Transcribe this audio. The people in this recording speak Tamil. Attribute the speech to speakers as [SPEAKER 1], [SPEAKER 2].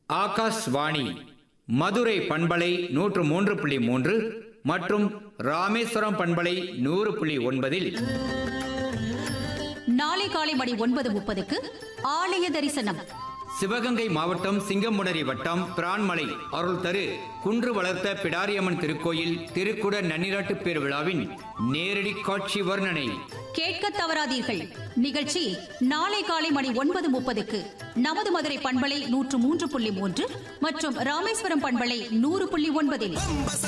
[SPEAKER 1] ஆகாஷ்வாணி மதுரை பண்பலை நூற்று மூன்று புள்ளி மூன்று மற்றும் ராமேஸ்வரம் பண்பலை நூறு புள்ளி ஒன்பதில்
[SPEAKER 2] நாளை காலை மணி ஒன்பது முப்பதுக்கு ஆலய தரிசனம்
[SPEAKER 1] சிவகங்கை மாவட்டம் சிங்கமுனரி வட்டம் பிரான்மலை அருள் தரு குன்று வளர்த்த பிடாரியம்மன் திருக்கோயில் திருக்குட நன்னிராட்டு பேருவிழாவின் நேரடி காட்சி வர்ணனை
[SPEAKER 2] கேட்க தவறாதீர்கள் நிகழ்ச்சி நாளை காலை மணி ஒன்பது முப்பதுக்கு நமது மதுரை பண்பலை நூற்று மூன்று புள்ளி மூன்று மற்றும் ராமேஸ்வரம் பண்பலை நூறு புள்ளி ஒன்பதில்